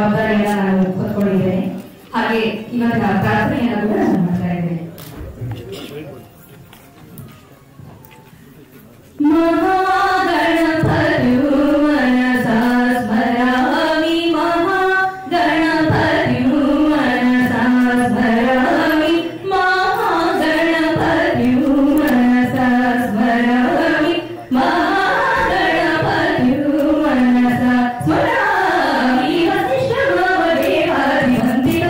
ಜವಾಬ್ದಾರಿಯನ್ನ ನಾನು ಹೊತ್ಕೊಂಡಿದ್ದೇನೆ ಹಾಗೆ ಇವತ್ತಿನ ಪ್ರಾರ್ಥನೆಯನ್ನ ಕೂಡ ನಾನು ಮಾಡ್ತಾ ಇದ್ದೇನೆ महागणपतिं मनसा स्मरामि महागणपतिं मनसा स्मरामि महागणपतिं मनसा स्मरामि महागणपतिं मनसा स्मरामि वसिष्ठदेवादिवन्दित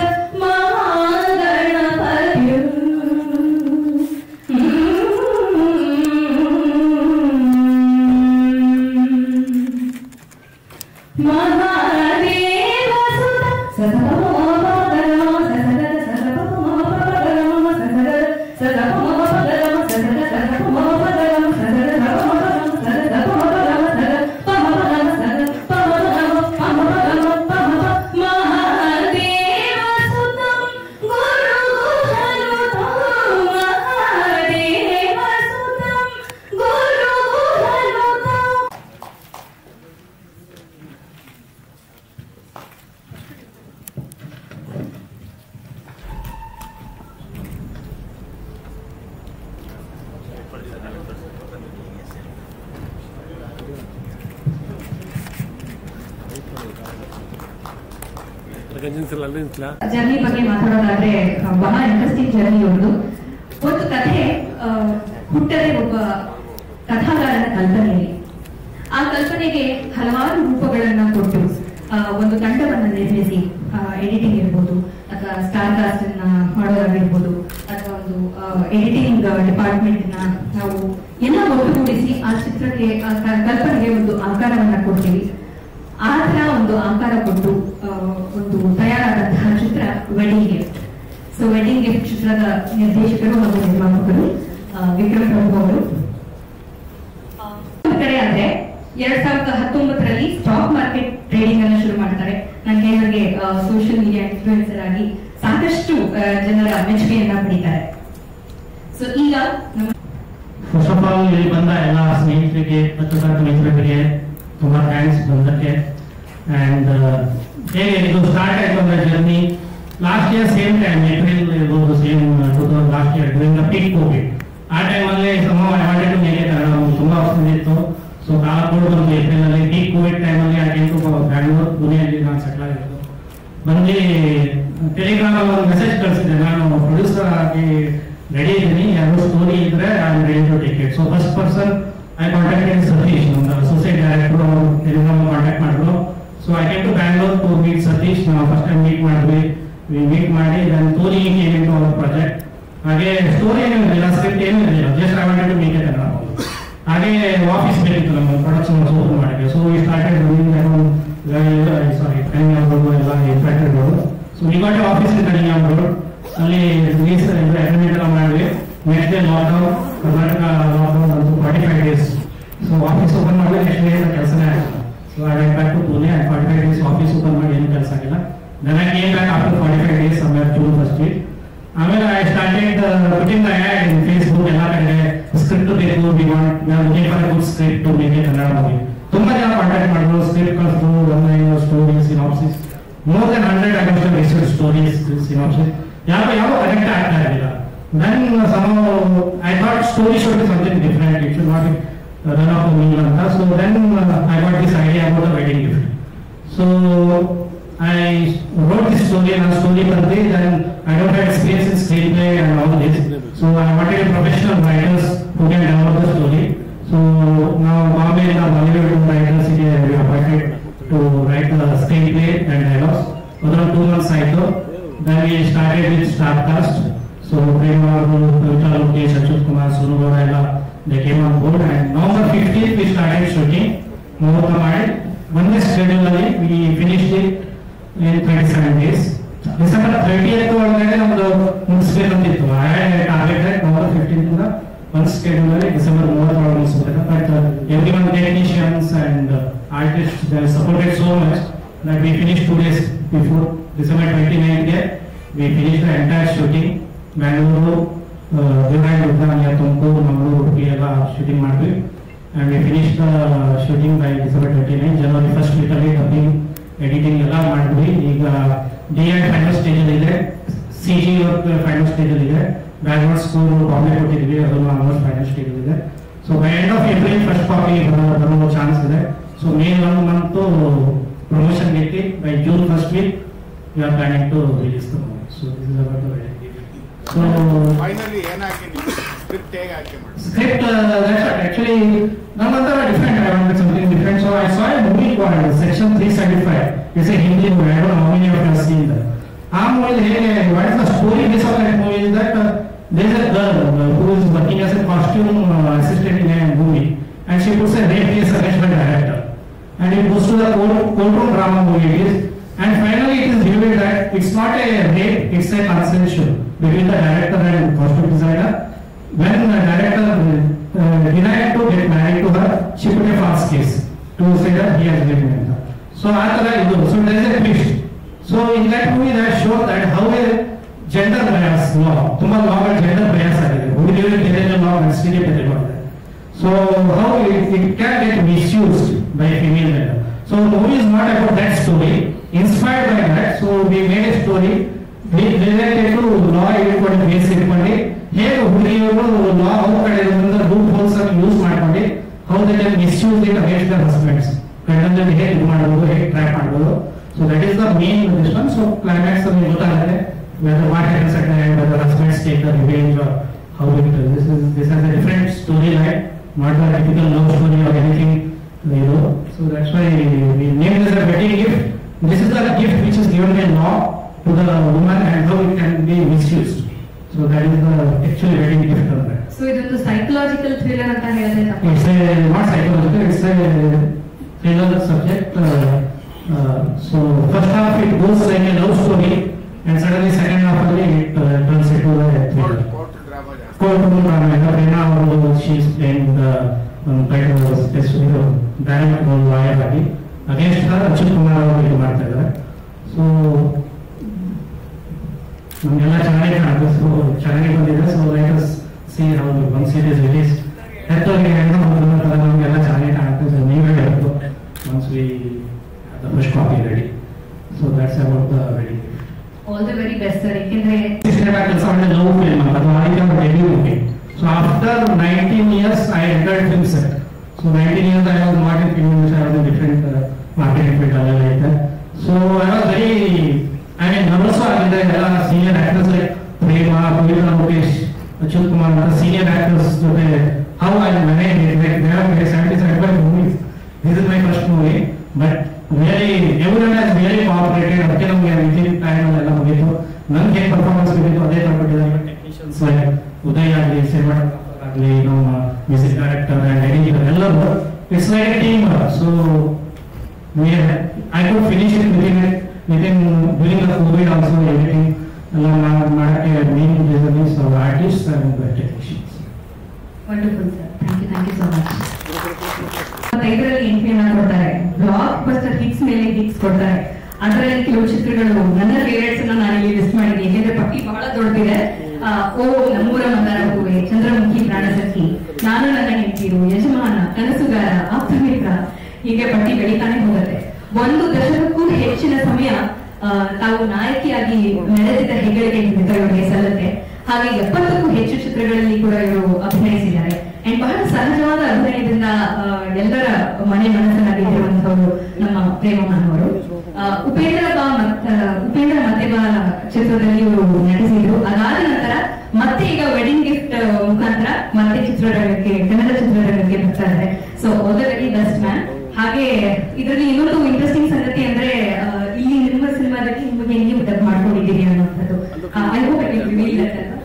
महागणपतिं महादेव गुरु ಗಂಜಿನ್ಸಲ ಅಲ್ಲಿಂದ ಜರ್ನಿ ಬಗ್ಗೆ ಮಾತಾಡೋದಾದ್ರೆ ಆ, ಬಹಳ ಇಂಟ್ರೆಸ್ಟಿಂಗ್ ಜರ್ನಿ ಒಂದು ಒಂದು ಕಥೆ ಆ, ಹುಟ್ಟದೆ ಒಬ್ಬ ಕಥಾಗಾರನ ಕಲ್ಪನೆಯಲ್ಲಿ ಆ ಕಲ್ಪನೆಗೆ ಹಲವಾರು ರೂಪಗಳನ್ನ ಕೊಟ್ಟು ಆ, ಒಂದು ತಂಡವನ್ನ ನಿರ್ಮಿಸಿ ಎಡಿಟಿಂಗ್ ಇರ್ಬೋದು ಅಥವಾ ಸ್ಟಾರ್ ಕಾಸ್ಟ್ ಅನ್ನ ಮಾಡೋದಾಗಿರ್ಬೋದು ಅಥವಾ ಒಂದು ಎಡಿಟಿಂಗ್ ಡಿಪಾರ್ಟ್ಮೆಂಟ್ ನ ನಾವು ಎಲ್ಲ ಒಟ್ಟುಗೂಡಿಸಿ ಆ ಚಿತ್ರಕ್ಕೆ ಆ ಕ- ಕಲ್ಪನೆಗೆ ಒಂದು ಆಕಾರವನ್ನ ಕೊಡ್ತೀವಿ ಆ ತರ ಒಂದು ಆಕಾರ ಕೊಟ್ಟು ಆ, ಒಂದು ತಯಾರಾದಂತಹ ಚಿತ್ರ wedding gift so wedding gift ಚಿತ್ರದ ನಿರ್ದೇಶಕರು ಹಾಗೂ ನಿರ್ಮಾಪಕರು ಆ, ವಿಕ್ರಮ್ ಪ್ರಭು ಅವರು ಒಂದು ಕಡೆ ಆದ್ರೆ ಎರಡ್ ಸಾವಿರದ ಹತ್ತೊಂಬತ್ತರಲ್ಲಿ ಸ್ಟಾಕ್ ಮಾರ್ಕೆಟ್ ಟ್ರೇಡಿಂಗ್ ಅನ್ನು ಶುರು ಮಾಡ್ತಾರೆ ನನಗೆ ಹಾಗೆ ಸೋಷಿಯಲ್ ಮೀಡಿಯಾ ಇನ್ಫ್ಲೂಯೆನ್ಸರ್ ಆಗಿ ಸಾಕಷ್ಟು ಆ, ಜನರ ಮೆಚ್ಚುಗೆಯನ್ನ ಪಡಿತಾರೆ ಸೊ ಈಗ ನಮ್ಮ ಫಸ್ಟ್ ಆಫ್ ಆಲ್ ಇಲ್ಲಿ ಬಂದ ಎಲ್ಲ ಸ್ನೇಹಿತರಿಗೆ ಪತ್ರಕರ್ತ ಮಿತ್ರರಿಗೆ ತುಂಬಾ ಥ್ಯಾಂಕ್ಸ್ ಬಂದಕ್ಕೆ ಅಂಡ್ ಹೇಗೆ ಇದು ಸ್ಟಾರ್ಟ್ ಆಯ್ತು ಅಂದ್ರೆ journey last year same time April ಇರ್ಬೋದು same two thousand last year during the peak COVID ಆ ಟೈಮಲ್ಲಿ ಸಮ ವಾಂಟೆಡ್ ಟು ಮೇಕ್ ಕನ್ನಡ ಒಂದು ತುಂಬಾ ವರ್ಷದಿತ್ತು ಸೊ ಕಾಲ ಕೂಡ ಬಂತು ಏಪ್ರಿಲ್ ಅಲ್ಲಿ ಪೀಕ್ ಕೋವಿಡ್ ಟೈಮಲ್ಲಿ ಆ ಟೈಮ್ ಬ್ಯಾಂಗ್ಳೂರ್ ಪುಣೆಯಲ್ಲಿ ನಾನು ಸೆಟ್ಲ್ ಆಗಿರೋದು ಬಂದು ಟೆಲಿಗ್ರಾಮ್ ಅಲ್ಲಿ ಒಂದು ಮೆಸೇಜ್ ಕಳಿಸಿದೆ ನಾನು ಪ್ರೊಡ್ಯೂಸರ್ ಆಗಿ ರೆಡಿ ಇದ್ದೀನಿ ಯಾರು ಸ್ಟೋರಿ ಇದ್ರೆ I am ready to take it so first person I contacted Satish ಒಂದು ಅಸೋಸಿಯೇಟ್ ಡೈರೆಕ್ಟರ್ ಟೆಲಿಗ್ರಾಮ್ ಕಾಂಟ್ಯಾಕ್ಟ್ ಮಾಡಿದ್ರು so I came to Bangalore to meet Satish ನಾವು ಫಸ್ಟ್ ಟೈಮ್ ಮೀಟ್ ಮಾಡಿದ್ವಿ ಮೀಟ್ ಮಾಡಿ ದೆನ್ ತೋರಿ ಕೇಮ್ ಇಂಟು ಅವರ್ ಪ್ರಾಜೆಕ್ಟ್ ಹಾಗೆ story ಏನೂ ಇರಲಿಲ್ಲ script ಏನೂ ಇರಲಿಲ್ಲ just I wanted to make it Kannada ಹಾಗೆ ಆಫೀಸ್ ಬೇಕಿತ್ತು ನಮ್ಮ ಪ್ರೊಡಕ್ಷನ್ ಓಪನ್ ಮಾಡಿದ್ವಿ ಸೊ ಈ ಸ್ಟಾರ್ಟೆಡ್ ಸಾರಿ ಕಣಿಗೆ ಆಗ್ಬೋದು ಎಲ್ಲ ಇಂಪ್ಯಾಕ್ಟೆಡ್ ಸೊ ಇವಾಗ ಆಫೀಸ್ ಕಣಿಗೆ ಆಗ್ಬೋದು ಅಲ್ಲಿ ರಿಲೀಸ್ ಅಗ್ರಿಮೆಂಟ್ ಎಲ್ಲ ಮಾಡಿದ್ವಿ next day lockdown Karnataka lockdown ಅಂತೂ forty five days so office open ಮಾಡಿದ್ರೆ ನೆಕ್ಸ್ಟ್ ಡೇ ಕೆಲಸನೇ ಆಗಿಲ್ಲ so I went back to Pune and forty five days office open ಮಾಡಿ ಏನು ಕೆಲಸ ಆಗಿಲ್ಲ then I came back after forty five days somewhere June first week ಆಮೇಲೆ I started putting the ad in Facebook ಎಲ್ಲ ಕಡೆ script ಬೇಕು we want ನಾವು looking for good script to make Kannada movie ತುಂಬಾ ಜನ ಕಾಂಟ್ಯಾಕ್ಟ್ ಮಾಡಿದ್ರು ಸ್ಕ್ರಿಪ್ಟ್ ಕಳಿಸಿದ್ರು one line story synopsis more than hundred August research stories synopsis ಯಾವ ಯಾವ ಕನೆಕ್ಟ್ ಆಗ್ತಾ ಇರಲಿಲ್ಲ then some I thought story should be something different it should not run of me ಅಂತ so then I got this idea about wedding gift So I wrote this story and a story per day. Then I don't have experience in screenplay and all this. So I wanted a professional writers who can develop the story. So now Bombay and the Bollywood writers here we are appointed to write the screenplay and dialogues. Within two months cycle, then we started with Starcast. So Prema, Kavita Lokesh, Achyut Kumar, Sonu Gowda, ಎಲ್ಲ they came on board and November 15th we started shooting. ಮುಹೂರ್ತ ಮಾಡಿ ಒಂದೇ schedule ಅಲ್ಲಿ we finish it in twenty seven days December thirtieth ಒಳಗಡೆ ನಮ್ದು ಮುಗಿಸ್ಬೇಕಂತಿತ್ತು target November fifteen ಇಂದ ಒಂದು schedule ಅಲ್ಲಿ ಡಿಸೆಂಬರ್ ಮೂವತ್ತೊಳಗೆ ಮುಗಿಸ್ಬೇಕು but everyone technicians and artist supported so much that we finish two days before December twenty ನೈನ್ಗೆ we finish the entire shooting Bangalore Devaraya ಉದ್ಯಾನ ತುಮಕೂರು ಮಂಗಳೂರು ಉಡುಪಿ ಎಲ್ಲ ಶೂಟಿಂಗ್ ಮಾಡಿದ್ವಿ and we finished the shooting by December 29, January 1st week ಅಲ್ಲಿ dubbing editing ಎಲ್ಲ ಮಾಡಿದ್ವಿ ಈಗ D I final stage ಇದೆ C G work final stage ಇದೆ ಬ್ಯಾಕ್ವರ್ಡ್ ಸ್ಕೂಲ್ ಕಾಪಿ ಕೊಟ್ಟಿದ್ವಿ ಅದನ್ನು ಆಲ್ಮೋಸ್ಟ್ ಫೈನಲ್ ಸ್ಟೇಜ್ ಇದೆ so by end of April first copy ಬರೋ ಚಾನ್ಸ್ ಇದೆ so May one month promotion ಇಟ್ಟು by June first week you are planning to release the movie so this is about the so finally ಏನಾಗಿ ನೀವು script ಹೇಗೆ ಆಯ್ಕೆ ಮಾಡಿ script uh, that's what actually none of them are different i wanted something different so i saw a movie called section 375 it's a hindi movie i don't know how many of you have seen that ಆ movie ಹೇಗೆ what is the story base of that movie is that uh, there is a girl uh, who is working as a costume uh, assistant in a movie and she puts a rape case against the director and it goes to the court, courtroom drama movie it is and finally it is revealed that it's not a rape it's a consensual between the director and costume designer when the director uh, denied to get married to her, she put a false case to say that he has raped her. So after that, so there is a twist. So in that movie, that showed that how a gender bias law, ತುಂಬಾ law gender bias ಆಗಿದೆ ಹುಡುಗಿಯರಿಗೆ ಬೇರೆ law ಮನಸ್ಸಿಗೆ ಬೇರೆ law ಇದೆ. So how it, it can get misused by female gender. So the movie is not about that story. Inspired by that, so we made a story related to law ಇಟ್ಕೊಂಡು base ಇಟ್ಕೊಂಡು ಹೇಗೆ ಹುಡುಗಿಯವರು law ಅವ್ರ ಕಡೆ ಇರೋದ್ರಿಂದ root holes ಅನ್ನು use ಮಾಡ್ಕೊಂಡು how they can misuse it against their husbands ಗಂಡನಲ್ಲಿ ಹೇಗೆ ಇದು ಮಾಡ್ಬೋದು ಹೇಗೆ ಟ್ರ್ಯಾಪ್ ಮಾಡ್ಬೋದು so that is the main this one so climax ಅಲ್ಲಿ ಗೊತ್ತಾಗುತ್ತೆ whether what happens at end whether husbands take the revenge how it this is this has a different story line not the typical love story or anything ಇದು so that's why we name this a wedding gift this is the gift which is given by law to the woman and how it can be misused. So that is the actually wedding gift of that. So ಇದೊಂದು psychological thriller ಅಂತ ಹೇಳಿದ್ರೆ ತಪ್ಪು It's a not psychological, it's a thriller subject. Uh, uh, so first half it goes like a love story and suddenly second half of it uh, turns into a court thriller. Court drama ಜಾಸ್ತಿ Courtroom drama, and Prerna ಅವರು she is playing the um, kind of this you dynamic role lawyer ಆಗಿ against her Achyuth Kumar ಅವರು ಇದು ಮಾಡ್ತಾ ಇದ್ದಾರೆ so ನಮಗೆಲ್ಲ ಚೆನ್ನಾಗಿ ಕಾಣುತ್ತೆ ಸೊ ಚೆನ್ನಾಗಿ ಬಂದಿದೆ so like see how one series release ಹೆತ್ತೋರಿಗೆ ಹೆಣ್ಣು ಮಕ್ಕಳ ಥರ ನಮಗೆಲ್ಲ ಚೆನ್ನಾಗಿ ಕಾಣುತ್ತೆ ಸೊ ನೀವೇ ಹೇಳ್ಬೇಕು once we the first copy ready so that's about the wedding all the very best sir ಏಕೆಂದ್ರೆ ಸಿನಿಮಾ ಕೆಲಸ ಮಾಡಿದ ಲವ್ ಫಿಲ್ಮ್ ಅದು ಆಡಿದ debut movie so after nineteen years I entered film set so nineteen years I was not in film industry I was different marketing field ಅಲ್ಲೆಲ್ಲ ಐತೆ so I was very I mean nervous ಆಗಿದೆ ಎಲ್ಲ senior actors like Prema Pavithra Mukesh Achyuth Kumar ಅಂತ senior actors ಜೊತೆ how I manage like they are seventy seventy five movies this is my first movie but very every has very cooperated ಅದಕ್ಕೆ ನಮಗೆ within time ಎಲ್ಲ ಮುಗೀತು ನನ್ಗೆ ಹೇಗೆ ಪರ್ಫಾರ್ಮೆನ್ಸ್ ಬೇಕಿತ್ತು ಅದೇ ತಗೊಂಡಿದ್ದಾರೆ ಟೆಕ್ನಿಷಿಯನ್ಸ್ ಉದಯ್ ಆಗಲಿ ಸಿನಿಮಾಟೋಗ್ರಾಫರ್ ಆಗಲಿ ನಮ್ಮ ಮ್ಯೂಸಿಕ್ ಡೈರೆಕ್ಟರ್ ಅಂಡ್ ಎಡಿಟರ್ ಎಲ್ಲರೂ it's like team so we have, I could finish it within within during the COVID also everything ಎಲ್ಲ ಮಾ- ಮಾಡಕ್ಕೆ main reason is artist and technicians wonderful sir thank you thank you so much ಐದರಲ್ಲಿ ಎಂಟ್ರಿಯನ್ನ ಕೊಡ್ತಾರೆ blockbuster hits ಮೇಲೆ hits ಕೊಡ್ತಾರೆ ಅದರಲ್ಲಿ ಕೆಲವು ಚಿತ್ರಗಳು ನನ್ನ ಫೇವರೇಟ್ಸ್ ಅನ್ನ ನಾನು ಇಲ್ಲಿ ಲಿಸ್ಟ್ ಮಾಡಿದ್ದೀನಿ ಯಾಕೆಂದ್ರೆ ಪಟ್ಟಿ ಬಹಳ ದೊಡ್ಡದಿದೆ ಆ, ಓ ನಮ್ಮೂರ ಮಂದಾರ ಹೂವೆ ಚಂದ್ರಮುಖಿ ಪ್ರಾಣಸಖಿ ನಾನು ನನ್ನ ಹೆಂಡತಿರು ಯಜಮಾನ ಕನಸುಗಾರ ಆಪ್ತಮಿತ್ರ ಹೀಗೆ ಪಟ್ಟಿ ಬೆಳಿತಾನೆ ಹೋಗುತ್ತೆ ಒಂದು ದಶಕಕ್ಕೂ ಹೆಚ್ಚಿನ ಸಮಯ ಆ, ತಾವು ನಾಯಕಿಯಾಗಿ ನಡೆದಿದ್ದ ಹೆಗ್ಗಳಿಕೆ ಖಂಡಿತ ಇವರಿಗೆ ಸಲ್ಲತ್ತೆ ಹಾಗೆ ಎಪ್ಪತ್ತಕ್ಕೂ ಹೆಚ್ಚು ಚಿತ್ರಗಳಲ್ಲಿ ಕೂಡ ಇವರು ಅಭಿನಯಿಸಿದ್ದಾರೆ ಅಂಡ್ ಬಹಳ ಸಹಜವಾದ ಅಭಿನಯದಿಂದ ಆ, ಎಲ್ಲರ ಮನೆ ಮನಸ್ಸನ್ನ ಗೆದ್ದಿರುವಂತವರು ನಮ್ಮ ಪ್ರೇಮ ಮಾನವರು ಆ, ಉಪೇಂದ್ರ ಬಾ ಮತ್- ಆ, ಉಪೇಂದ್ರ ಮತ್ತೆ ಬಾ ಚಿತ್ರದಲ್ಲಿ ಇವರು ನಟಿಸಿದ್ರು ಅದಾದ ನಂತರ ಮತ್ತೆ ಈಗ ವೆಡ್ಡಿಂಗ್ ಗಿಫ್ಟ್ ಮುಖಾಂತರ ಮತ್ತೆ ಚಿತ್ರರಂಗಕ್ಕೆ ಕನ್ನಡ ಚಿತ್ರರಂಗಕ್ಕೆ ಬರ್ತಾ ಇದ್ದಾರೆ so all the very best man ಹಾಗೆ ಇದರಲ್ಲಿ ಇನ್ನೊಂದು ಇಂಟ್ರೆಸ್ಟಿಂಗ್ ಸಂಗತಿ ಅಂದ್ರೆ ಆ, ಇಲ್ಲಿ ನಿಮ್ಮ ಸಿನಿಮಾದಲ್ಲಿ ನಿಮಗೆ ನೀವು ಡಬ್ ಮಾಡ್ಕೊಂಡಿದ್ದೀರಿ ಅನ್ನುವಂಥದ್ದು I hope I will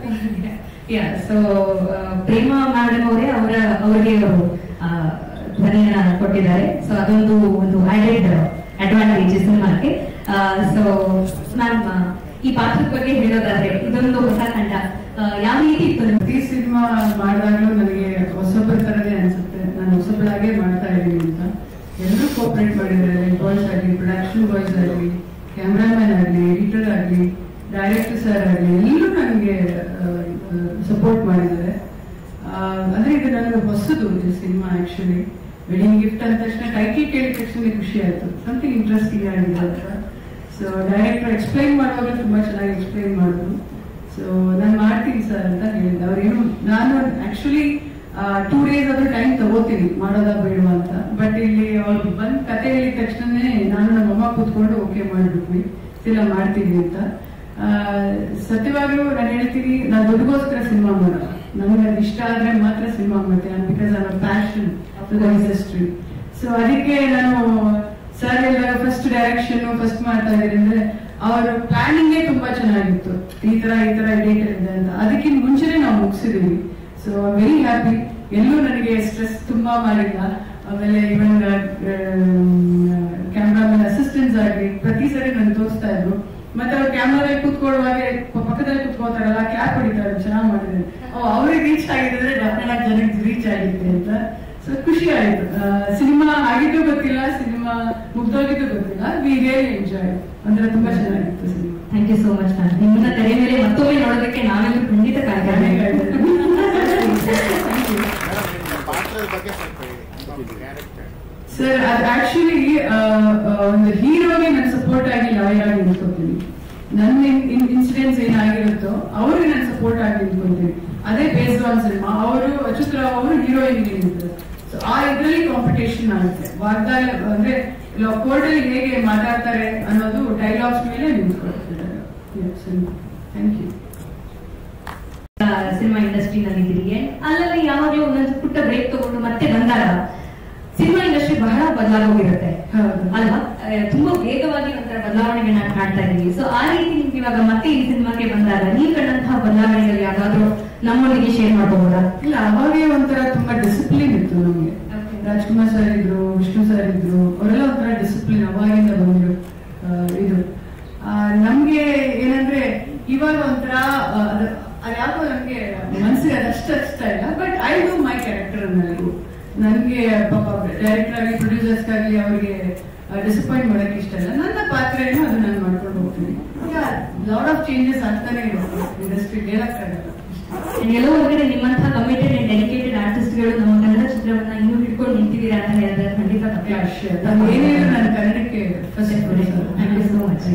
yeah so Prema madam ಅವರೇ ಅವರ ಅವರಿಗೆ ಅವರು ಆ, ಧ್ವನಿಯನ್ನ ಕೊಟ್ಟಿದ್ದಾರೆ ಸೊ ಅದೊಂದು ಒಂದು ಆಡೆಡ್ ಅಡ್ವಾಂಟೇಜ್ ಸಿನಿಮಾಕ್ಕೆ ಸೊ ಮ್ಯಾಮ್ ಈ ಪಾತ್ರದ ಬಗ್ಗೆ ಹೇಳೋದಾದ್ರೆ ಇದೊಂದು ಹೊಸ ತಂಡ ಆ, ಯಾವ ರೀತಿ ಇತ್ತು ನಿಮ್ಗೆ ಈ ಸಿನಿಮಾ ಮಾಡಿದಾಗಲೂ ನನಗೆ ಹೊಸೊಬ್ಬರ ತರನೇ ಅನ್ಸುತ್ತೆ ನಾನು ಹೊಸೊಬ್ಬಳಾಗೆ ಮಾಡ್ತಾ ಇದ್ದೀನಿ ಅಂತ ಎಲ್ಲರೂ ಕೋಪರೇಟ್ ಮಾಡಿದ್ದಾರೆ ಬಾಯ್ಸ್ ಆಗಲಿ ಪ್ರೊಡಕ್ಷನ್ ಬಾಯ್ಸ್ ಆಗಲಿ ಕ್ಯಾಮ್ರಾಮನ್ ಆಗಲಿ ಎಡಿಟರ್ ಆಗಲಿ ಡೈರೆಕ್ಟರ್ ಸರ್ ಆಗಲಿ ಎಲ್ಲರೂ ನನಗೆ ಸಪೋರ್ಟ್ ಮಾಡಿದ್ದಾರೆ ಆ, ಅಂದ್ರೆ ಇದು ನನಗೆ ಹೊಸದು ಈ ಸಿನಿಮಾ ಆಕ್ಚುಲಿ ವೆಡ್ಡಿಂಗ್ ಗಿಫ್ಟ್ ಅಂದ ತಕ್ಷಣ ಟೈಟಲ್ ಕೇಳಿದ ತಕ್ಷಣ ಖುಷಿ ಆಯ್ತು ಸಮಥಿಂಗ್ ಇಂಟ್ರೆಸ್ಟಿಂಗ್ ಆಗಿದೆ ಅಂತ ಸೊ ಡೈರೆಕ್ಟರ್ ಎಕ್ಸ್ಪ್ಲೈನ್ ಮಾಡುವಾಗ ತುಂಬಾ ಚೆನ್ನಾಗಿ ಎಕ್ಸ್ಪ್ಲೈನ್ ಮಾಡಿದ್ರು ಸೊ ನಾನು ಮಾಡ್ತೀನಿ ಸರ್ ಅಂತ ಹೇಳಿದ್ದೆ ಅವ್ರೇನು ನಾನು ಆಕ್ಚುಲಿ ಟೂ ಡೇಸ್ ಆದ್ರೂ ಟೈಮ್ ತಗೋತೀನಿ ಮಾಡೋದಾ ಬೇಡವಾ ಅಂತ ಬಟ್ ಇಲ್ಲಿ ಅವ್ರು ಬಂದ್ ಕತೆ ಹೇಳಿದ ತಕ್ಷಣನೇ ನಾನು ನಮ್ಮ ಅಮ್ಮ ಕೂತ್ಕೊಂಡು ಓಕೆ ಮಾಡ್ಬಿಟ್ವಿ ಇಲ್ಲ ಮಾಡ್ತೀನಿ ಅಂತ ಆ, ಸತ್ಯವಾಗ್ಲೂ ನಾನು ಹೇಳ್ತೀನಿ ನಾನು ದುಡ್ಡುಗೋಸ್ಕರ ಸಿನಿಮಾ ಮಾಡಲ್ಲ ನನಗೆ ಅದು ಇಷ್ಟ ಆದ್ರೆ ಮಾತ್ರ ಸಿನಿಮಾ ಮಾಡ್ತೀನಿ because I passion industry so ಅದಕ್ಕೆ ನಾನು ಸರ್ ಎಲ್ಲ ಫಸ್ಟ್ ಡೈರೆಕ್ಷನ್ ಫಸ್ಟ್ ಮಾಡ್ತಾ ಇದ್ದಾರೆ ಅಂದ್ರೆ ಅವರ ಪ್ಲಾನಿಂಗೇ ತುಂಬಾ ಚೆನ್ನಾಗಿತ್ತು ಈ ತರ ಈ ತರ ಡೇಟ್ ಇದೆ ಅಂತ ಅದಕ್ಕಿಂತ ಮುಂಚೆನೆ ನಾವು ಮುಗಿಸಿದೀವಿ ಸೊ ವೆರಿ ಹ್ಯಾಪಿ ಎಲ್ಲೂ ನನಗೆ ಸ್ಟ್ರೆಸ್ ತುಂಬಾ ಮಾಡಿಲ್ಲ ಆಮೇಲೆ ಇವನ್ ಕ್ಯಾಮ್ರಾಮನ್ ಅಸಿಸ್ಟೆಂಟ್ಸ್ ಆಗಲಿ ಪ್ರತಿ ಸರಿ ನನ್ಗೆ ತೋರಿಸ್ತಾ ಇದ್ರು ಮತ್ತೆ ಅವ್ರು ಕ್ಯಾಮ್ರಾದಲ್ಲಿ ಕೂತ್ಕೊಳ್ಳುವಾಗ ಪ- ಪಕ್ಕದಲ್ಲಿ ಕೂತ್ಕೋತಾರಲ್ಲ ಕ್ಲಾಪ್ ಹೊಡಿತಾರೆ ಚೆನ್ನಾಗಿ ಮಾಡಿದ್ರೆ ಓ ಅವ್ರಿಗೆ ರೀಚ್ ಆಗಿದ್ರೆ ನಾಲ್ಕು ಜನಕ್ಕೆ ರೀಚ್ ಆಗಿತ್ತೆ ಅಂತ ಸೊ ಖುಷಿ ಆಯ್ತು ಸಿನಿಮಾ ಆಗಿದ್ದು ಗೊತ್ತಿಲ್ಲ ಸಿನಿಮಾ ಮುಗ್ದೋಗಿದ್ದು ಗೊತ್ತಿಲ್ಲ ವಿ ರಿಯಲಿ ಎಂಜಾಯ್ ಅಂದ್ರೆ ತುಂಬಾ ಚೆನ್ನಾಗಿತ್ತು cinema thank you so much ma'am ನಿಮ್ಮನ್ನ ತೆರೆ ಮೇಲೆ ಮತ್ತೊಮ್ಮೆ ನೋಡೋದಕ್ಕೆ ನಾವೆಲ್ಲರೂ ಖಂಡಿತ ಕಾಯ್ತಾ Thank you. ಮೇಡಮ್ ನಿಮ್ಮ ಪಾತ್ರದ ಬಗ್ಗೆ ಸ್ವಲ್ಪ ಹೇಳಿ ಕ್ಯಾರೆಕ್ಟರ್ ಸರ್ ಅದು ಆಕ್ಚುಲಿ ಒಂದು ಹೀರೋಗೆ ನಾನು ಸಪೋರ್ಟ್ ಆಗಿ ಲಾಯರ್ ಆಗಿ ನಿಂತ್ಕೊತೀನಿ ನನ್ನ ಇನ್ಸಿಡೆಂಟ್ಸ್ ಏನಾಗಿರುತ್ತೋ ಅವ್ರಿಗೆ ನಾನು ಸಪೋರ್ಟ್ ಆಗಿ ನಿಂತ್ಕೊತೀನಿ ಅದೇ ಬೇಸ್ಡ್ ಆನ್ ಸಿನಿಮಾ ಅವರು ಅಚ್ಯುತ್ ರಾವ್ ಅವರು ಹೀರೋಯಿನ್ ನಿಂತಾರೆ ಸೊ ಆ ಇದರಲ್ಲಿ ಕಾಂಪಿಟೇಷನ್ ಆಗುತ್ತೆ ವಾಗ್ದಾನ ಅಂದ್ರೆ ಕೋರ್ಟ್ ಅಲ್ಲಿ ಹೇಗೆ ಮಾತಾಡ್ತಾರೆ ಅನ್ನೋದು ಡೈಲಾಗ್ಸ್ ಮೇಲೆ ನಿಂತ್ಕೊಳ್ತಿದ್ದಾರೆ ಥ್ಯಾಂಕ್ ಯು ಸಿನಿಮಾ ಇಂಡಸ್ಟ್ರಿನಲ್ಲಿ ಇದ್ದೀರಿ ಅಲ್ಲಲ್ಲಿ ಯಾವಾಗಲೂ ಒಂದೊಂದು ಪುಟ್ಟ ಬ್ರೇಕ್ ತಗೊಂಡು ಮತ್ತೆ ಬಂದಾಗ ಸಿನಿಮಾ ಇಂಡಸ್ಟ್ರಿ ಬಹಳ ಬದಲಾಗೋಗಿರುತ್ತೆ ಹೌದು. ಅಲ್ವಾ ಆ, ತುಂಬಾ ವೇಗವಾಗಿ ಒಂಥರ ಬದಲಾವಣೆಗಳನ್ನ ಕಾಣ್ತಾ ಇದೀವಿ ಸೊ ಆ ರೀತಿ ನಿಮ್ಗೆ ಇವಾಗ ಮತ್ತೆ ಈ ಸಿನಿಮಾಕ್ಕೆ ಬಂದಾಗ ನೀವು ಕಂಡಂತಹ ಬದಲಾವಣೆಗಳು ಯಾವ್ದಾದ್ರು ನಮ್ಮೊಂದಿಗೆ ಶೇರ್ ಮಾಡಬಹುದಾ ಇಲ್ಲ ಅವಾಗೇ ಒಂಥರ ತುಂಬಾ ಡಿಸಿಪ್ಲಿನ್ ಇತ್ತು ನಮ್ಗೆ Okay. ರಾಜ್ಕುಮಾರ್ ಸರ್ ಇದ್ರು ವಿಷ್ಣು ಸರ್ ಇದ್ರು ಅವರೆಲ್ಲ ಒಂಥರ ಡಿಸಿಪ್ಲಿನ್ ಅವಾಗಿಂದ ಬಂದ್ರು ಆ, ಇದು ಆ, ನಮ್ಗೆ ಏನಂದ್ರೆ ಇವಾಗ ಒಂಥರ ಆ, ಅದು ಅದ್ಯಾಕೋ ನಮ್ಗೆ ಮನ್ಸಿಗೆ ಅದಷ್ಟು ಹಚ್ತಾ ಇಲ್ಲ but I do my character ಅನ್ನೋದು ನನ್ಗೆ ಪಾಪ ಡೈರೆಕ್ಟರ್ ಆಗಿ ಪ್ರೊಡ್ಯೂಸರ್ಸ್ ಆಗಲಿ ಅವ್ರಿಗೆ ಡಿಸಪಾಯಿಂಟ್ ಮಾಡಕ್ ಇಷ್ಟ ಇಲ್ಲ ನನ್ನ ಪಾತ್ರ ಏನೋ ಅದು ನಾನು ಮಾಡ್ಕೊಂಡು ಹೋಗ್ತೀನಿ ಲಾಟ್ ಆಫ್ ಚೇಂಜಸ್ ಆಗ್ತಾನೆ ಇರುತ್ತೆ ಇಂಡಸ್ಟ್ರಿ ಹೇಳಕ್ಕಾಗಲ್ಲ And ಎಲ್ಲೋ ಒಂದ್ ಕಡೆ ನಿಮ್ಮಂತಹ ಕಮಿಟೆಡ್ ಅಂಡ್ ಡೆಡಿಕೇಟೆಡ್ ಆರ್ಟಿಸ್ಟ್ಗಳು ನಮ್ಮ ಕನ್ನಡ ಚಿತ್ರವನ್ನ ಇನ್ನೂ ಹಿಡ್ಕೊಂಡು ನಿಂತಿದ್ದೀರಾ ಅಂತ ಹೇಳಿದ್ರೆ ಖಂಡಿತ ತಪ್ಪೇ Yeah, sure. ನಾನು ಏನ್ ಹೇಳಿದ್ರು ನಾನು ಕನ್ನಡಕ್ಕೆ first Thank you so much.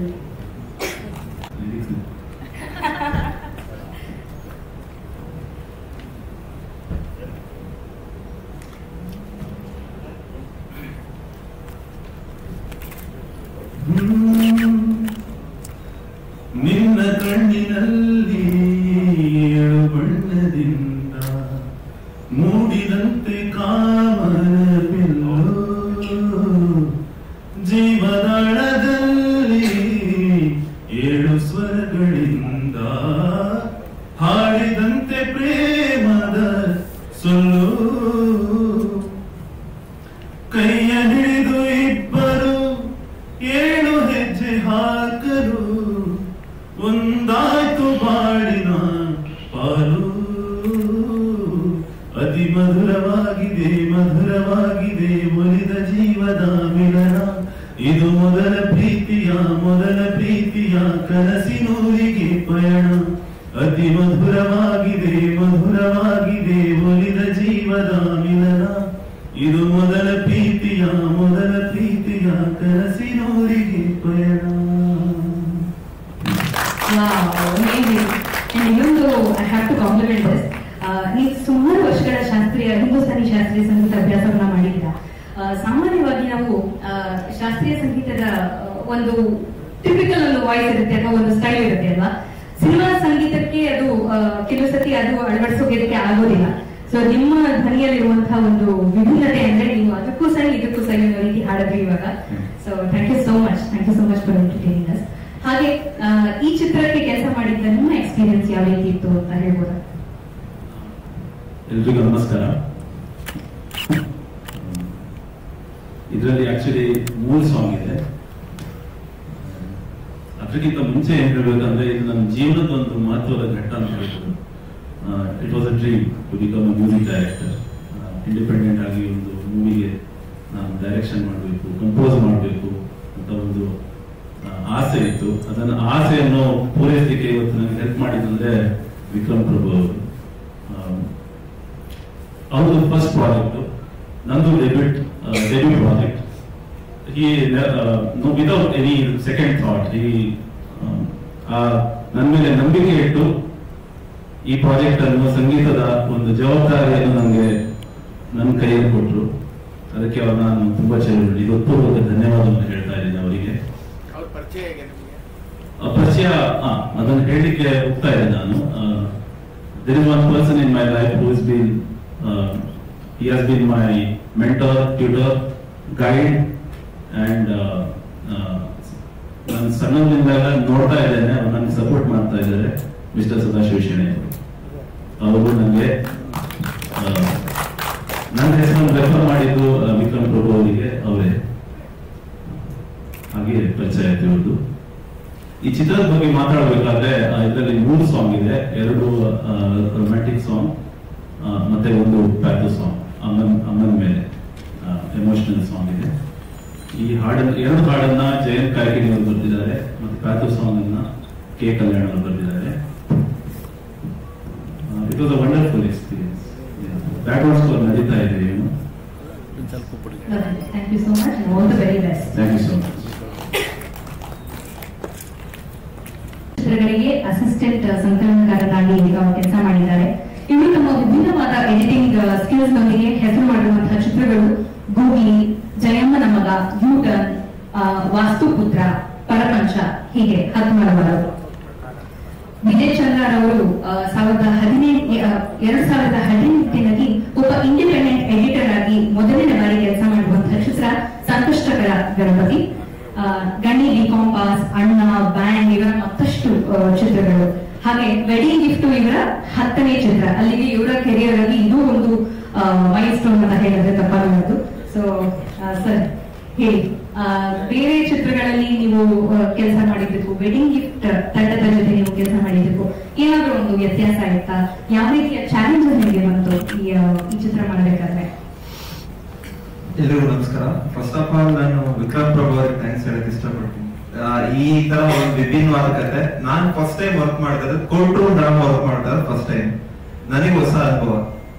ನಿನ್ನ ಕಣ್ಣಿನಲ್ಲಿ ಏಳು ಬಣ್ಣದಿಂದ ಮೂಡಿದಂತೆ ಕಾಮನ ಬಿಲ್ಲು ಜೀವದಾಳದಲ್ಲಿ ಏಳು ಸ್ವರಗಳಿಂದ ಹಾಡಿದಂತೆ ಪ್ರೇಮದ ಸೊಲ್ಲು ಕೈಯ ಹಿಡಿದು ಇಬ್ಬರು ಏಳು ಹೆಜ್ಜೆ ಹಾಕಲು ಒಂದಾಯ್ತು ಬಾಳಿನ ಪಾಲು ಅತಿ ಮಧುರವಾಗಿದೆ ಮಧುರವಾಗಿದೆ ಒಲಿದ ಜೀವದ ಮಿಲನ ಇದು ಮೊದಲ ಪ್ರೀತಿಯ ಮೊದಲ ಪ್ರೀತಿಯ ಕನಸಿನೂರಿಗೆ ಪಯಣ ಅತಿ ಮಧುರವಾಗಿದೆ ಮಧುರವಾಗಿದೆ ಒಲಿದ ಜೀವದ ಮಿಲನ ಇದು ಮೊದಲ ಪ್ರೀತಿಯ ಮೊದಲ ಪ್ರೀತಿಯ ಕನಸಿನೂರಿಗೆ ಪಯಣ ಇನ್ನೊಂದು I have to compliment this ನೀವು ಸುಮಾರು ವರ್ಷಗಳ ಶಾಸ್ತ್ರೀಯ ಹಿಂದೂಸ್ತಾನಿ ಶಾಸ್ತ್ರೀಯ ಸಂಗೀತ ಅಭ್ಯಾಸವನ್ನ ಮಾಡಿದ್ದೀರಾ ಆ, ಸಾಮಾನ್ಯವಾಗಿ ನಾವು ಆ, ಶಾಸ್ತ್ರೀಯ ಸಂಗೀತದ ಆ, ಒಂದು ಟಿಪಿಕಲ್ ಒಂದು ವಾಯ್ಸ್ ಇರುತ್ತೆ ಅಥವಾ ಒಂದು ಸ್ಟೈಲ್ ಇರುತ್ತೆ ಅಲ್ವಾ ಸಿನಿಮಾ ಸಂಗೀತಕ್ಕೆ ಅದು ಆ, ಕೆಲವು ಸತಿ ಅದು ಅಳವಡಿಸೋಕೆ ಆಗೋದಿಲ್ಲ ಸೊ ನಿಮ್ಮ ಧ್ವನಿಯಲ್ಲಿರುವಂತಹ ಒಂದು ವಿಭಿನ್ನತೆ ಅಂದ್ರೆ ನೀವು ಅದಕ್ಕೂ ಸರಿ ಇದಕ್ಕೂ ಸರಿ ಅನ್ನೋ ರೀತಿ ಹಾಡಿದ್ರಿ ಇವಾಗ so thank you so much thank you so much for entertaining us ಹಾಗೆ ಆ, ಈ ಚಿತ್ರಕ್ಕೆ ಕೆಲಸ ಮಾಡಿದ್ದ ನಿಮ್ಮ ಎಕ್ಸ್ಪೀರಿಯನ್ಸ್ ಯಾವ ರೀತಿ ಇತ್ತು ಅಂತ ಹೇಳ್ಬೋದಾ ಎಲ್ರಿಗೂ ನಮಸ್ಕಾರ ಇದರಲ್ಲಿ ಆಕ್ಚುಲಿ ಮೂರು ಸಾಂಗ್ ಇದೆ ಅದಕ್ಕಿಂತ ಮುಂಚೆ ಏನ್ ಹೇಳ್ಬೇಕಂದ್ರೆ ಇದು ನನ್ನ ಜೀವನದ ಒಂದು ಮಹತ್ವದ ಘಟ್ಟ ಅಂತ ಹೇಳ್ಬೋದು it was a dream to become a music director independent ಆಗಿ ಒಂದು ಮೂವಿಗೆ ನಾನು ಡೈರೆಕ್ಷನ್ ಮಾಡಬೇಕು ಕಂಪೋಸ್ ಮಾಡಬೇಕು ಅಂತ ಒಂದು ಆ, ಆಸೆ ಇತ್ತು ಅದನ್ನ ಆಸೆಯನ್ನು ಪೂರೈಸಲಿಕ್ಕೆ ಇವತ್ತು ನನಗೆ ಹೆಲ್ಪ್ ಮಾಡಿದಂದ್ರೆ ವಿಕ್ರಮ್ ಪ್ರಭು ಅವರು ಅವ್ರದ್ದು ಫಸ್ಟ್ ಪ್ರಾಜೆಕ್ಟ್ ನಂದು debut debut project he uh, no without any second thought he um, ಆ ನನ್ನ ಮೇಲೆ ನಂಬಿಕೆ ಇಟ್ಟು ಈ ಪ್ರಾಜೆಕ್ಟ್ ಅನ್ನು ಸಂಗೀತದ ಒಂದು ಜವಾಬ್ದಾರಿಯನ್ನು ನನಗೆ ನನ್ನ ಕೈಯಲ್ಲಿ ಕೊಟ್ಟರು ಅದಕ್ಕೆ ಅವ್ರು ನಾನು ತುಂಬಾ ಚೆನ್ನಾಗಿ ಹೃತ್ಪೂರ್ವಕ ಧನ್ಯವಾದವನ್ನು ಹೇಳ್ತಾ ಇದ್ದೀನಿ ಅವರಿಗೆ ಅವ್ರ ಪರಿಚಯ ಹೇಗೆ ನಿಮಗೆ ಆ ಪರಿಚಯ ಆ, ಅದನ್ನು ಹೇಳಲಿಕ್ಕೆ ಹೋಗ್ತಾ ಇದ್ದೆ ನಾನು there is one person in my life who is been he has been my mentor tutor guide and ನಾನು ಸಣ್ಣದಿಂದಾಗ ನೋಡ್ತಾ ಇದ್ದೇನೆ ಅವ್ರು ನನಗೆ ಸಪೋರ್ಟ್ ಮಾಡ್ತಾ ಇದ್ದಾರೆ ಮಿಸ್ಟರ್ ಸದಾಶಿವ ಶೆಣೆ ಅವರು ಅವರು ನನಗೆ ನನ್ನ ಹೆಸರನ್ನು ರೆಫರ್ ಮಾಡಿದ್ದು ಆ, ವಿಕ್ರಮ್ ಪ್ರಭು ಅವರಿಗೆ ಅವರೇ ಹಾಗೆ ಪರಿಚಯ ಆಯ್ತು ಇವ್ರದ್ದು ಈ ಚಿತ್ರದ ಬಗ್ಗೆ ಮಾತಾಡಬೇಕಾದ್ರೆ ಇದರಲ್ಲಿ ಮೂರು ಸಾಂಗ್ ಇದೆ ಎರಡು ರೊಮ್ಯಾಂಟಿಕ್ ಸಾಂಗ್ ಮತ್ತೆ ಒಂದು ಪ್ಯಾಥೋ ಸಾಂಗ್ ಅಮ್ಮನ್ ಅಮ್ಮನ ಮೇಲೆ ಎಮೋಷನಲ್ ಸಾಂಗ್ ಇದೆ ಈ ಹಾಡನ್ನ ಎರಡು ಹಾಡನ್ನ ಜಯಂತ್ ಕಾಯ್ಕಿಣಿ ಅವರು ಬರೆದಿದ್ದಾರೆ ಮತ್ತೆ ಪ್ಯಾಥೋ ಸಾಂಗ್ ಅನ್ನ ಕೆ ಕಲ್ಯಾಣ್ ಅವರು ಬರೆದಿದ್ದಾರೆ it was a wonderful experience back score ನಡೀತಾ ಇದೆ ಏನು thank you so much all the very best thank you so much ಚಿತ್ರಗಳಿಗೆ ಅಸಿಸ್ಟೆಂಟ್ ಸಂಕಲನಕಾರರಾಗಿ ಈಗ ಕೆಲಸ ಮಾಡಿದ್ದಾರೆ ಇವರು ತಮ್ಮ ವಿಭಿನ್ನವಾದ ಎಡಿಟಿಂಗ್ ಸ್ಕಿಲ್ಸ್ ನೊಂದಿಗೆ ಹೆಸರು ಮಾಡಿರುವಂತಹ ಚಿತ್ರಗಳು ಗೂಗ್ಲಿ ಜಯಮ್ಮನ ಮಗ ಯೂಟರ್ನ್ ವಾಸ್ತುಪುತ್ರ ಪರಪಂಚ ಹೀಗೆ ಹದಿನಾರು ವಿಜಯ್ ಚಂದ್ರರವರು ಆ, ಸಾವಿರದ ಹದಿನೆಂಟು ಎರಡ್ ಸಾವಿರದ ಹದಿನೆಂಟಿನಲ್ಲಿ ಒಬ್ಬ ಇಂಡಿಪೆಂಡೆಂಟ್ ಎಡಿಟರ್ ಆಗಿ ಮೊದಲನೇ ಬಾರಿ ಕೆಲಸ ಮಾಡುವಂತಹ ಚಿತ್ರ ಸಂಕಷ್ಟಕರ ಗಣಪತಿ ಆ, ಗಣಿ ಡಿಕಾಂಪಾಸ್ ಅಣ್ಣ ಬ್ಯಾಂಡ್ ಇವರ ಮತ್ತಷ್ಟು ಆ, ಚಿತ್ರಗಳು ಹಾಗೆ ವೆಡ್ಡಿಂಗ್ ಗಿಫ್ಟ್ ಇವರ ಹತ್ತನೇ ಚಿತ್ರ ಅಲ್ಲಿಗೆ ಇವರ ಕೆರಿಯರ್ ಅಲ್ಲಿ ಇದು ಒಂದು ಮೈಲ್ ಸ್ಟೋನ್ ಅಂತ ಹೇಳಿದ್ರೆ ತಪ್ಪಾಗಬಾರದು ಸೊ ಸರ್ ಹೇಳಿ ಆ, ಬೇರೆ ಚಿತ್ರಗಳಲ್ಲಿ ನೀವು ಕೆಲಸ ಮಾಡಿದ್ದಕ್ಕೂ ವೆಡ್ಡಿಂಗ್ ಗಿಫ್ಟ್ ತಂಡದ ಜೊತೆ ನೀವು ಕೆಲಸ ಮಾಡಿದ್ದಕ್ಕೂ ಏನಾದ್ರೂ ಒಂದು ವ್ಯತ್ಯಾಸ ಆಯ್ತಾ ಯಾವ ರೀತಿಯ ಚಾಲೆಂಜಸ್ ನಿಮಗೆ ಬಂತು ಈ ಆ, ಈ ಚಿತ್ರ ಮಾಡಬೇಕಾದ್ರೆ ಎಲ್ರಿಗೂ ನಮಸ್ಕಾರ ಫಸ್ಟ್ ಆಫ್ ಆಲ್ ನಾನು ವಿಕ್ರಮ್ ಪ್ರಭು ಅವ್ರಿಗೆ ಥ್ಯಾಂಕ್ಸ್ ಹೇಳಕ್ ಇಷ್ಟಪಡ್ತೀನಿ ಆ, ಈ ತರ ಒಂದು ವಿಭಿನ್ನವಾದ ಕತೆ ನಾನ್ ಫಸ್ಟ್ ಟೈಮ್ ವರ್ಕ್ ಮಾಡಿದ್ರೆ ಕೋರ್ಟ್ ರೂಮ್ ಡ್ರಾಮಾ ವರ್ಕ್ ಮಾಡ್ತಾ ಫಸ್ಟ್ ಟೈಮ್ ನನಗೆ ಹೊಸ ಅನುಭವ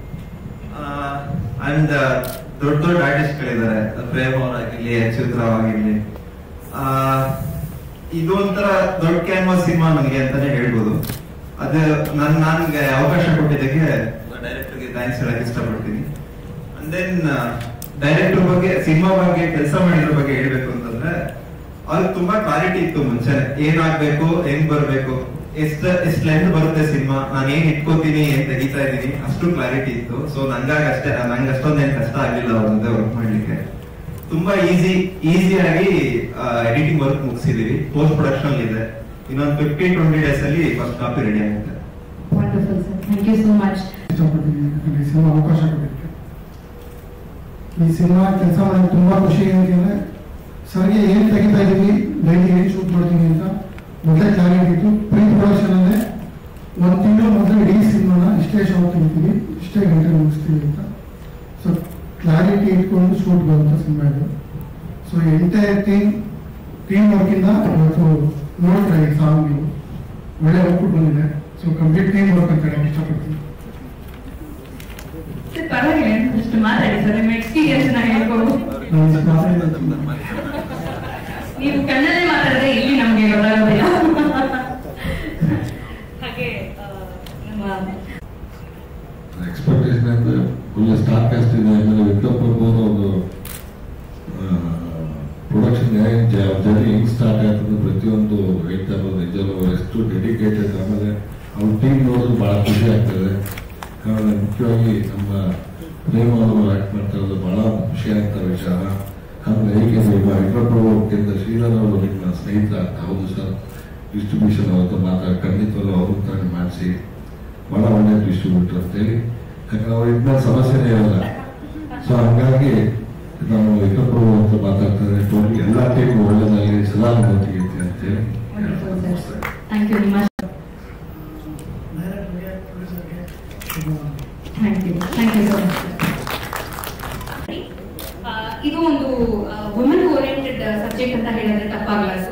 ಅಂಡ್ ದೊಡ್ಡ ದೊಡ್ಡ ಆರ್ಟಿಸ್ಟ್ ಗಳಿದ್ದಾರೆ ಪ್ರೇಮ್ ಅವರಾಗಿರ್ಲಿ ಚಿತ್ರ ಆಗಿರ್ಲಿ ಆ, ಇದು ಒಂಥರ ದೊಡ್ಡ ಕ್ಯಾನ್ವಾಸ್ ಸಿನಿಮಾ ನನಗೆ ಅಂತಾನೆ ಹೇಳ್ಬೋದು ಅದು ನನ್ ನನ್ಗೆ ಅವಕಾಶ ಕೊಟ್ಟಿದ್ದಕ್ಕೆ ಡೈರೆಕ್ಟರ್ಗೆ ಥ್ಯಾಂಕ್ಸ್ ಹೇಳಕ್ ಇಷ್ಟಪಡ್ತೀನಿ ಅಂಡ್ ದೆನ್ ಡೈರೆಕ್ಟರ್ ಬಗ್ಗೆ ಸಿನಿಮಾ ಬಗ್ಗೆ ಕೆಲಸ ಮಾಡಿರೋ ಬಗ್ಗೆ ಹೇಳ್ಬೇಕು ಅಂತಂದ್ರೆ ಅವ್ರಿಗೆ ತುಂಬಾ ಕ್ಲಾರಿಟಿ ಇತ್ತು ಮುಂಚೆ ಏನಾಗ್ಬೇಕು ಹೆಂಗ್ ಬರ್ಬೇಕು ಎಷ್ಟ ಎಷ್ಟ್ ಲೆಂತ್ ಬರುತ್ತೆ ಸಿನಿಮಾ ನಾನು ಏನ್ ಇಟ್ಕೋತೀನಿ ಏನ್ ತೆಗಿತಾ ಇದೀನಿ ಅಷ್ಟು ಕ್ಲಾರಿಟಿ ಇತ್ತು ಸೊ ನಂಗಾಗ ಅಷ್ಟೇ ನಂಗೆ ಅಷ್ಟೊಂದೇನ್ ಕಷ್ಟ ಆಗ್ಲಿಲ್ಲ ಅವ್ರ ಜೊತೆ ವರ್ಕ್ ಮಾಡ್ಲಿಕ್ಕೆ ತುಂಬಾ ಈಸಿ ಈಸಿಯಾಗಿ ಎಡಿಟಿಂಗ್ ವರ್ಕ್ ಮುಗಿಸಿದೀವಿ ಪೋಸ್ಟ್ ಪ್ರೊಡಕ್ಷನ್ ಇದೆ ಇನ್ನೊಂದು ಫಿಫ್ಟೀನ್ ಟ್ವೆಂಟಿ ಡೇಸ್ ಅಲ್ಲಿ ಫಸ್ಟ್ ಕಾಪಿ ರೆಡಿ ಆಗುತ್ತೆ wonderful sir thank you so much ಇಷ್ಟಪಡ್ತೀನಿ ಯಾಕಂದ್ರೆ ಈ ಸಿನಿಮಾ ಅವಕಾಶ ಕೊಟ್ಟಿದ್ದಕ್ಕೆ ಈ ಸಿನಿಮಾ ಕೆಲಸ ಮಾಡೋದು ತುಂಬಾ ಖುಷಿ ಏನಂತಂದ್ರೆ ಸರ್ಗೆ ಏನ್ ತೆಗಿತಾ ಇದೀವಿ ಡೈಲಿ ಏನ್ ಶೂಟ್ ಮಾಡ್ತೀನಿ ಅಂತ ಮೊದಲೇ ಕ್ಲಾರಿಟಿ ಇತ್ತು ಪ್ರೀ ಪ್ರೊಡಕ್ಷನ್ ಅಂದ್ರೆ ಒಂದ್ ತಿಂಗಳು ಮೊದಲು ಇಡೀ ಸಿನಿಮಾನ ಇಷ್ಟೇ ಶಾರ್ಟ್ ತೆಗಿತೀವಿ ಇಷ್ಟೇ ಗಂಟೆ ಮುಗಿಸ್ತೀವಿ ಅಂತ ಸೊ ಕ್ಲಾರಿಟಿ ಇಟ್ಕೊಂಡು ಶೂಟ್ ಬರುವಂತ ಸಿನಿಮಾ ಇದು ಸೊ ಎಂಟೈರ್ ಟೀಮ್ ಟೀಮ್ ವರ್ಕಿಂದ ಇವತ್ತು ನೋಡ್ತಾರೆ ಈ ಸಾಂಗ್ ನೀವು ಒಳ್ಳೆ ಔಟ್ಪುಟ್ ಬಂದಿದೆ ಸೊ ಕಂಪ್ಲೀಟ್ ಟೀಮ್ ವರ್ಕ್ ಅಂತ ಹೇಳಕ್ ಇಷ್ಟಪಡ್ತೀನಿ ಸರ್ ಪರವಾಗಿಲ್ಲ ಅಷ್ಟು ಮಾತಾಡಿ ಸರ್ ನಿಮ್ಮ ಎಕ್ಸ್ಪೀರಿಯನ್ಸ್ ನ ಹೇಳ್ಬೋದು ನಾನು ಮಾತಾಡಿದ ನೀವು ಕನ್ನಡದಲ್ಲಿ ಮಾತಾಡಿದ್ರೆ ಇಲ್ಲಿ ನಮ್ಗೆ ಗೊತ್ತಾಗೋದಿಲ್ಲ ಹಾಗೆ ಆ, ನಮ್ಮ ಎಕ್ಸ್ಪೆಕ್ಟೇಷನ್ ಅಂದ್ರೆ ಒಳ್ಳೆ ಸ್ಟಾರ್ ಕಾಸ್ಟ್ ಇದೆ ಆಮೇಲೆ ವಿಕ್ರಮ್ ಪ್ರಭು ಅವರ ಒಂದು ಪ್ರೊಡಕ್ಷನ್ ಜರ್ನಿ ಹೆಂಗ್ ಸ್ಟಾರ್ಟ್ ಆಯ್ತಂದ್ರೆ ಪ್ರತಿಯೊಂದು ಹೇಳ್ತಾ ಇರೋದು ನಿಜವೂ ಅವ್ರು ಎಷ್ಟು ಡೆಡಿಕೇಟೆಡ್ ಆಮೇಲೆ ಅವ್ರ ಟೀಮ್ ನೋಡಿದ್ರೆ ಬಹಳ ಖುಷಿ ಆಗ್ತದೆ ಆಮೇಲೆ ಮುಖ್ಯವಾಗಿ ನಮ್ಮ ಪ್ರೇಮ ಅವರು ಆಕ್ಟ್ ಮಾಡ್ತಾ ಇರೋದು ಬಹಳ ಖುಷಿ ಆಗ್ತ ವಿಚಾರ ಆಮೇಲೆ ಏಕೆಂದ್ರೆ ಈಗ ವಿಕ್ರಮ್ ಪ್ರಭು ಅವ್ರಿಗಿಂತ ಶ್ರೀಧರ್ ಅವರು ನಿಮ್ಮ ಸ್ನೇಹಿತರ ಹೌದು ಸರ್ ಡಿಸ್ಟ್ರಿಬ್ಯೂಷನ್ ಅವ್ರ ಹತ್ರ ಮಾತಾಡಿ ಖಂಡಿತವಾಗ್ಲೂ ಅವ್ರ ಹತ್ರ ಮಾಡಿಸಿ ಬಹಳ ಒಳ್ಳೆ ಡಿಸ್ಟ್ರಿಬ್ಯೂಟರ್ ಅಂತೇಳಿ ಯಾಕಂದ್ರೆ ಅವ್ರ ಇದ್ಮೇಲೆ ಸಮಸ್ಯೆನೇ ಇರಲ್ಲ ಸೊ ಹಂಗಾಗಿ ನಾವು ವಿಕ್ರಪ್ರಭು ಅಂತ ಮಾತಾಡ್ತಾರೆ ಟೋಟಲ್ ಎಲ್ಲ ಟೀಮ್ ಒಳ್ಳೆದಾಗಲಿ ಸದಾ ಒಟ್ಟಿಗೆ ಅಂತೇಳಿ ವಂಡರ್ಫುಲ್ ಸರ್ ಥ್ಯಾಂಕ್ ಯು ನಿಮ್ಮ thank you thank you so much ಇದು ಒಂದು ವುಮೆನ್ ಓರಿಯೆಂಟೆಡ್ ಸಬ್ಜೆಕ್ಟ್ ಅಂತ ಹೇಳಿದ್ರೆ ತಪ್ಪಾಗಲಾರದು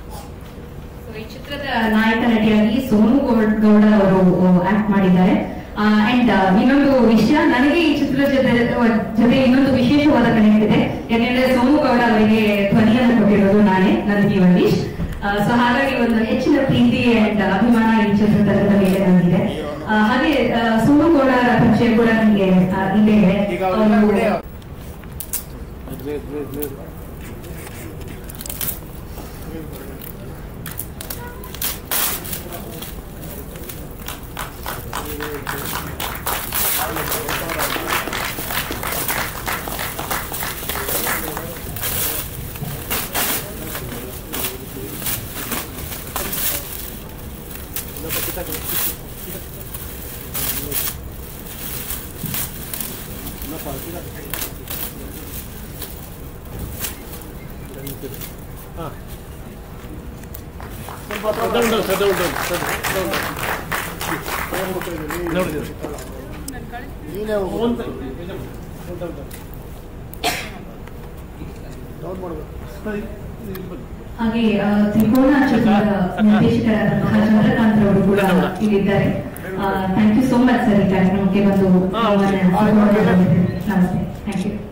So, ಈ ಚಿತ್ರದ ನಾಯಕ ನಟಿಯಾಗಿ ಸೋನು ಗೌಡ್- ಗೌಡ ಅವರು ಆಕ್ಟ್ ಮಾಡಿದ್ದಾರೆ ಅಂಡ್ ಇನ್ನೊಂದು ವಿಷಯ ನನಗೆ ಈ ಚಿತ್ರದ ಜೊತೆ ಜೊತೆ ಇನ್ನೊಂದು ವಿಶೇಷವಾದ ಕನೆಕ್ಟ್ ಇದೆ ಯಾಕೆಂದ್ರೆ ಸೋಮು ಗೌಡ ಅವರಿಗೆ ಧ್ವನಿಯನ್ನು ಕೊಟ್ಟಿರೋದು ನಾನೇ ನನಗೆ ವಂದೀಶ್ ಸೊ ಹಾಗಾಗಿ ಒಂದು ಹೆಚ್ಚಿನ ಪ್ರೀತಿ ಅಂಡ್ ಅಭಿಮಾನ ಈ ಚಿತ್ರತಂಡದ ಮೇಲೆ ನನಗಿದೆ ಆ, ಹಾಗೆ ಆ, ಸೋಮು ಗೌಡ ಅವರ ಪರಿಚಯ ಕೂಡ ನನಗೆ ಆ, ಇಲ್ಲೇ ಇದೆ ಈಗ ಅವ್ರನ್ನ ಅವ್ರು- ಬಿಡಿ. ನೀನೇ ಹೋಗು. ಡೌನ್ ಮಾಡ್ಬೇಕು ಹಾಗೆ ಆ, ತ್ರಿಕೋನ ಚಿತ್ರದ ನಿರ್ದೇಶಕರಾದಂತಹ ಚಂದ್ರಕಾಂತ್ ಅವರು ಕೂಡ ಇಲ್ಲಿದ್ದಾರೆ thank you so much sir ಈ ಕಾರ್ಯಕ್ರಮಕ್ಕೆ ಬಂದು ನಮಸ್ತೆ ಥ್ಯಾಂಕ್ ಯು